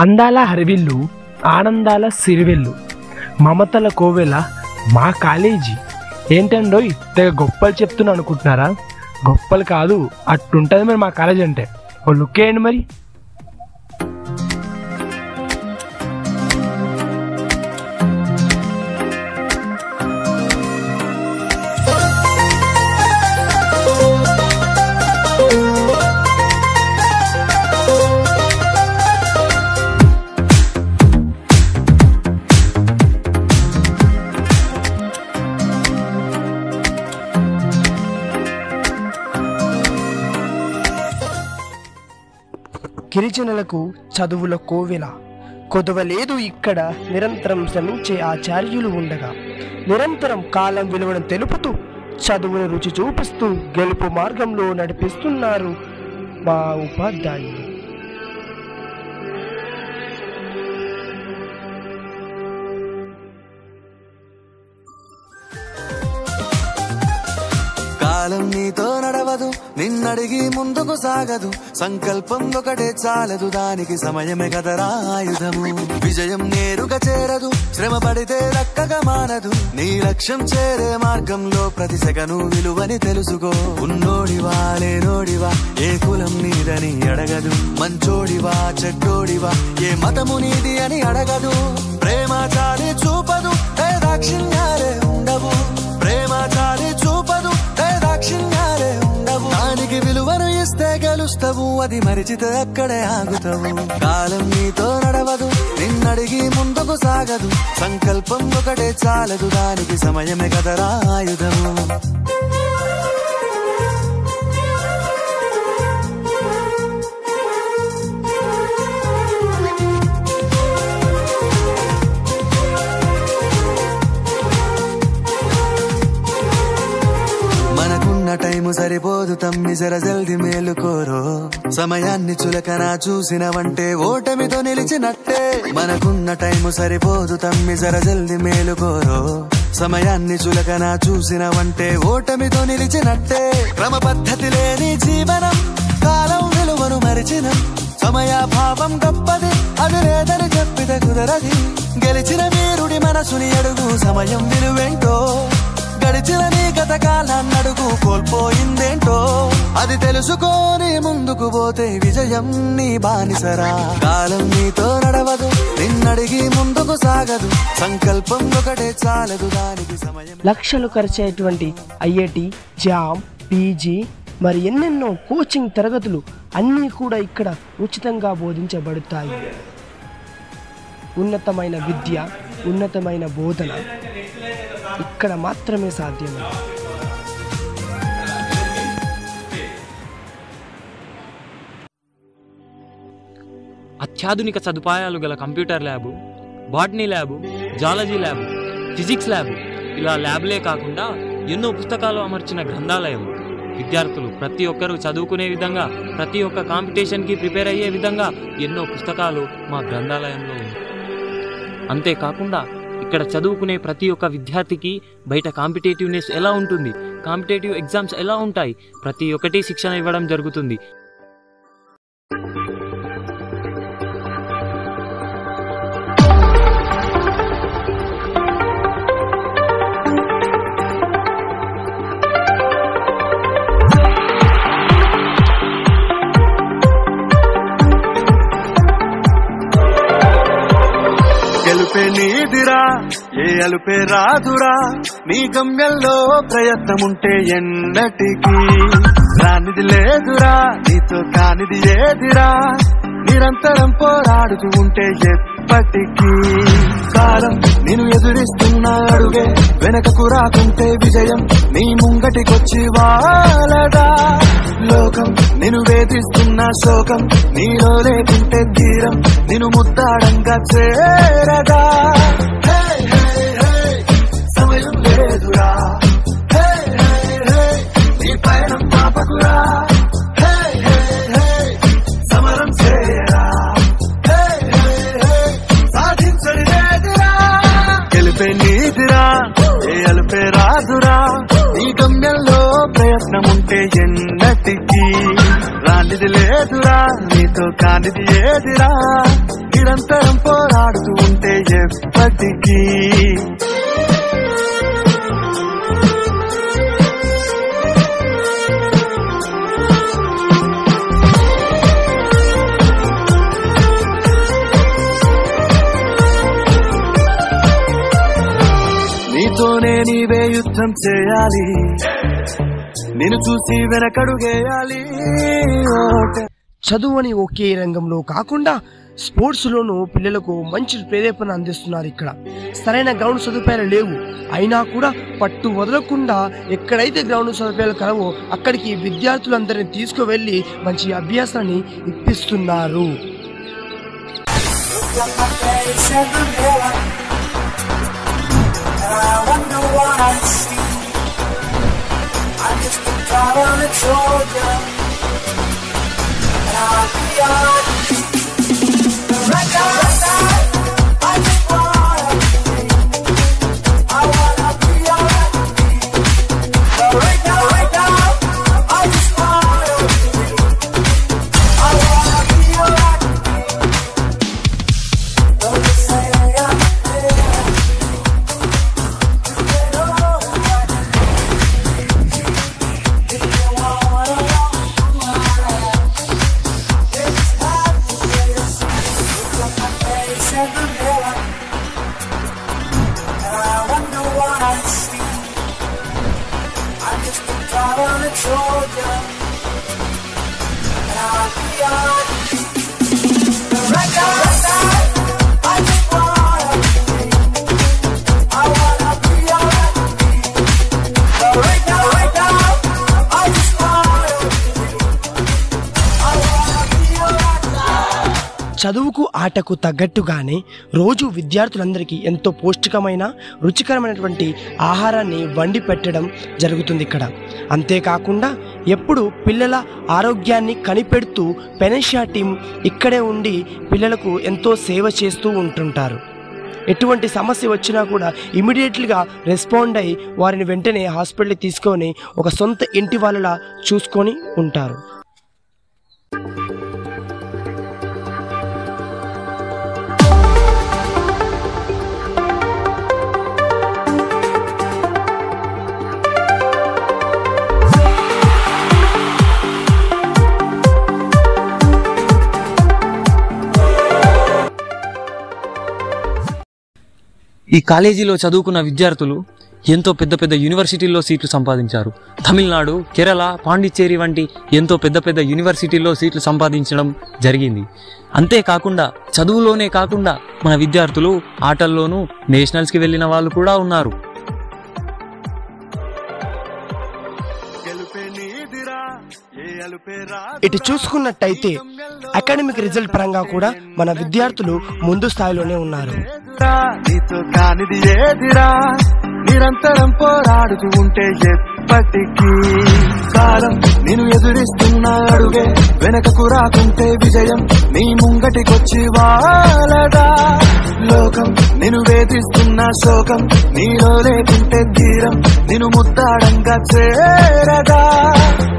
అందాల హరివిల్లు ఆనందాల సిరివెల్లు మమతల కోవెల మా కాలేజీ ఏంటండోయ్ తెగ గొప్పలు చెప్తున్నా అనుకుంటున్నారా గొప్పలు కాదు అట్టుంటుంది మరి మా కాలేజ్ అంటే ఓ లుక్ వేయండి మరి గిరిజనులకు చదువుల కోవెల కొదవలేదు ఇక్కడ నిరంతరం శ్రమించే ఆచార్యులు ఉండగా నిరంతరం కాలం విలువను తెలుపుతూ చదువును రుచి చూపిస్తూ గెలుపు మార్గంలో నడిపిస్తున్నారు మా ఉపాధ్యాయులు కాలం నీతో నడవదు నిన్నడిగి ముందుకు సాగదు సంకల్పం ఒకటే చాలదు దానికి సమయమే కదరా ఆయుధము విజయం నేరుగా చేరదు శ్రమ పడితే దక్కగా మానదు నీ లక్ష్యం చేరే మార్గంలో ప్రతి సెగను విలువని తెలుసుకో ఉన్నోడివా లేనోడివా ఏ కులం నీదని అడగదు మంచోడివా చెడ్డోడివా ఏ మతము నీది అని అడగదు ప్రేమ చాలి చూపదు ఏ దాక్షిణ్యాలే ఉండవు ప్రేమ చాలి చూపదు ఏ దాక్షిణ్యాలే ఉండవు దానికి విలువను ఇస్తే గెలుస్తావు అది మరిచితే అక్కడే ఆగుతావు కాలం నీతో నడవదు నిన్నడిగి ముందుకు సాగదు సంకల్పం ఒకటే చాలదు దానికి సమయమే కదరా ఆయుధము మనకున్న టైము సరిపోదు తమ్మి జర జల్ది మేలుకోరో సమయాన్ని చులకన చూసినవంటే ఓటమితో నిలిచినట్టే మనకున్న టైము సరిపోదు తమ్మి జర జల్ది మేలుకోరో సమయాన్ని చులకన చూసినవంటే ఓటమితో నిలిచినట్టే క్రమ పద్ధతి లేని జీవనం కాలం విలువను మరిచినం సమయాభావం గొప్పది అది లేదని చెప్పితే కుదరది గెలిచిన వీరుడి మనసుని అడుగు సమయం విలువేంటో గడిచిన నీ గత కాలాన్నడుగు కోల్పోయిందేంటో అది తెలుసుకోని ముందుకు పోతే విజయం నీ బానిసరా కాలం నీతో నడవదు నిన్నడిగి ముందుకు సాగదు సంకల్పం ఒకటే చాలదు దానికి సమయం లక్షలు ఖర్చయ్యేటువంటి ఐఐటి జామ్ పీజీ మరి ఎన్నెన్నో కోచింగ్ తరగతులు అన్నీ కూడా ఇక్కడ ఉచితంగా బోధించబడతాయి ఉన్నతమైన విద్య ఉన్నతమైన బోధన ఇక్కడ మాత్రమే సాధ్యమే అత్యాధునిక సదుపాయాలు గల computer lab botany lab zoology lab physics lab ఇలా ల్యాబ్లే కాకుండా ఎన్నో పుస్తకాలు అమర్చిన గ్రంథాలయం విద్యార్థులు ప్రతి ఒక్కరూ చదువుకునే విధంగా ప్రతి ఒక్క కాంపిటీషన్కి ప్రిపేర్ అయ్యే విధంగా ఎన్నో పుస్తకాలు మా గ్రంథాలయంలో ఉన్నాయి అంతేకాకుండా ఇక్కడ చదువుకునే ప్రతి ఒక్క విద్యార్థికి బయట కాంపిటేటివ్నెస్ ఎలా ఉంటుంది కాంపిటేటివ్ ఎగ్జామ్స్ ఎలా ఉంటాయి ప్రతి ఒక్కటి శిక్షణ ఇవ్వడం జరుగుతుంది గెలుపే నీదిరా ఏ అలుపే రాదురా నీ గమ్యంలో ప్రయత్నముంటే ఎన్నటికీ రానిది లేదురా నీతో కానిది ఏదిరా నిరంతరం పోరాడుతూ ఉంటే ఎప్పటికీ కాలం నేను ఎదురిస్తున్న అడుగే వెనకకు రాకుంటే విజయం నీ ముంగటికొచ్చి వాలదా లోకం నేను వేధిస్తున్న శోకం నీలో లేకుంటే తీరం నేను ముద్దాడంగా చేరగా హే, హే, హే, సమయం లేదురా హే, హే, హే, నీ పయనం పాపకురా హే, హే, హే, సమరం చేయరా హే, హే, హే, సాధించని లేదురా గెలిపే నీదిరా ఏ అలుపే రాదురా నీ గమ్యంలో ప్రయత్నముంటే ఎన్నటికీ రానిది లేదురా నీతో కానిది ఏదిరా నిరంతరం పోరాడుతూ ఉంటే ఎప్పటికీ నీతోనే నీవే యుద్ధం చేయాలి నేను చూసి వెనకడుగేయాలి ఓటే చదువు అని ఒకే రంగంలో కాకుండా స్పోర్ట్స్ లోనూ పిల్లలకు మంచి ప్రేరేపణ అందిస్తున్నారు ఇక్కడ సరైన గ్రౌండ్ సదుపాయాలు లేవు అయినా కూడా పట్టు వదలకుండా ఎక్కడైతే గ్రౌండ్ సదుపాయాలు కలవో అక్కడికి విద్యార్థులందరినీ తీసుకువెళ్ళి మంచి అభ్యాసాన్ని ఇప్పిస్తున్నారు చదువుకు ఆటకు తగ్గట్టుగానే రోజు విద్యార్థులందరికీ ఎంతో పౌష్టికమైన రుచికరమైనటువంటి ఆహారాన్ని వండి పెట్టడం జరుగుతుంది ఇక్కడ అంతేకాకుండా ఎప్పుడు పిల్లల ఆరోగ్యాన్ని కనిపెడుతూ పెనషియా టీం ఇక్కడే ఉండి పిల్లలకు ఎంతో సేవ చేస్తూ ఉంటుంటారు ఎటువంటి సమస్య వచ్చినా కూడా ఇమీడియట్లీగా రెస్పాండ్ అయి వారిని వెంటనే హాస్పిటల్కి తీసుకొని ఒక సొంత ఇంటి వాళ్ళలా చూసుకొని ఉంటారు ఈ కాలేజీలో చదువుకున్న విద్యార్థులు ఎంతో పెద్ద పెద్ద యూనివర్సిటీల్లో సీట్లు సంపాదించారు తమిళనాడు కేరళ పాండిచ్చేరి వంటి ఎంతో పెద్ద పెద్ద యూనివర్సిటీల్లో సీట్లు సంపాదించడం జరిగింది అంతేకాకుండా చదువులోనే కాకుండా మన విద్యార్థులు ఆటల్లోనూ నేషనల్స్కి వెళ్ళిన వాళ్ళు కూడా ఉన్నారు గెలుపే నీదిరా ఏ అలుపే రాదురా. ఇటు చూసుకున్నట్టయితే అకాడమిక్ రిజల్ట్ పరంగా కూడా మన విద్యార్థులు ముందు స్థాయిలోనే ఉన్నారు ఏదిరా, నీతో కానిది ఏదిరా నిరంతరం పోరాడుతూ ఉంటే ఎప్పటికీ కాలం నేను ఎదురిస్తున్న అడుగే వెనకకు రాకుంటే విజయం నీ ముంగటికొచ్చి వాలదా లోకం నేను వేధిస్తున్న శోకం నీలో లేకుంటే తీరం నేను ముద్దాడంగా చేరదా